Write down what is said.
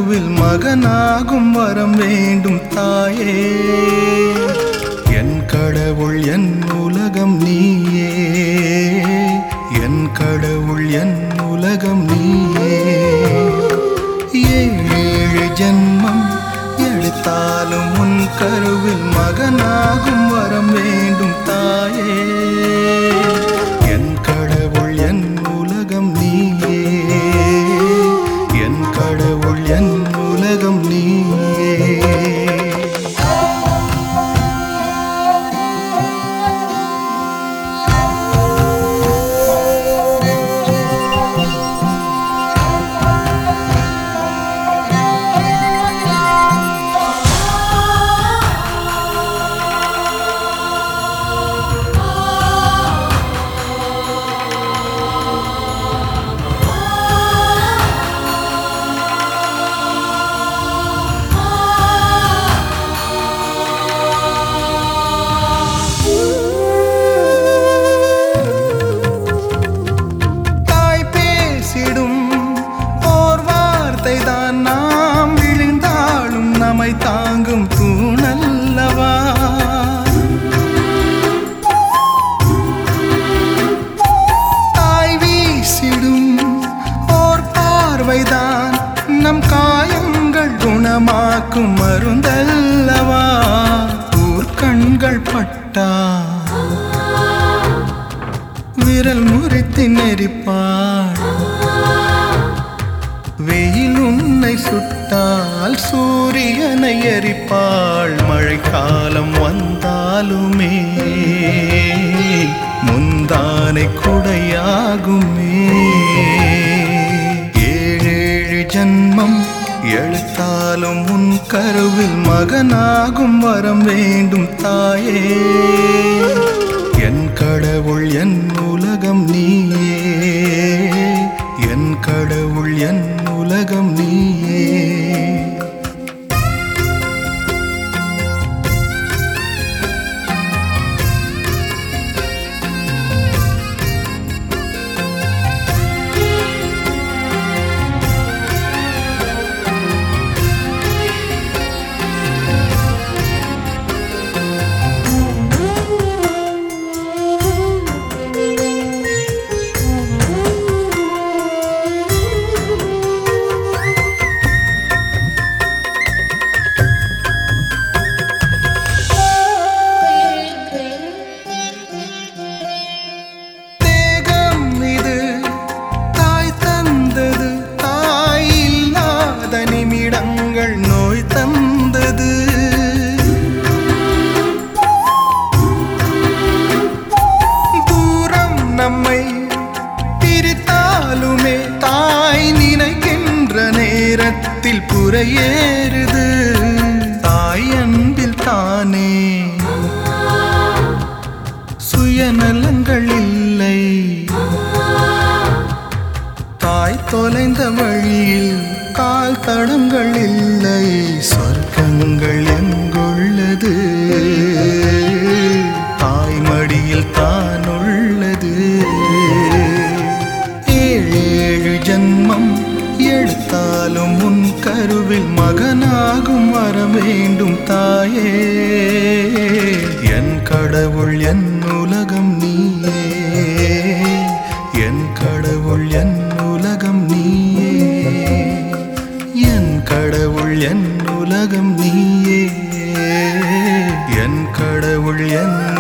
கருவில் மகனாகும் வரம் வேண்டும் தாயே என் கடவுள் என் உலகம் நீயே என் கடவுள் என் உலகம் நீயே ஏழு ஜென்மம் எடுத்தாலும் உன் கருவில் மகனாகும் வரம் வேண்டும் தாயே என் கடவுள் என் உலகம் நீயே என் கடவுள் என் உலகம் நீயே தாய் பேசிடும் ஓர் வார்த்தை தான் நாம் விழுந்தாலும் நம்மை தாங்கும் தூணல்லவா தாய் வீசிடும் ஓர் பார்வைதான் நம் காயங்கள் குணமாக்கும் மருந்தல்லவா ஊர் கண்கள் பட்டா விரல் முறித்து நெறிப்பாள் வெயில் உன்னை சுட்டால் சூரியனை எரிப்பாள் மழைக்காலம் வந்தாலுமே முந்தானை குடையாகுமே ஏழேழு ஜன்மம் எழுத்தாலும் உன் கருவில் மகனாகும் வரம் வேண்டும் தாயே என் கடவுள் என் உலகம் நீயே என் கடவுள் என் உலகம் நீயே தேகம் இது தாய் தந்தது தாய் இல்லாத நிமிடங்கள் நோய் தந்தது தூரம் நம்மை பிரித்தாலுமே தாய் நினைக்கின்ற நேரத்தில் புறையேறுது தாய் அன்பில் தானே சுயநலங்கள் இல்லை தாய் தொலைந்த வழியில் கால் தடங்கள் இல்லை சொர்க்கங்கள் எங்குள்ளது தாய் மடியில் தான் உள்ளது ஏழேழு ஜன்மம் எடுத்தாலும் உன் கருவில் மகனாகும் வர வேண்டும் தாயே என் கடவுள் என் உலகம் நீயே என் கடவுள் என் உலகம் நீயே என் கடவுள் என் உலகம் நீயே என் கடவுள் என்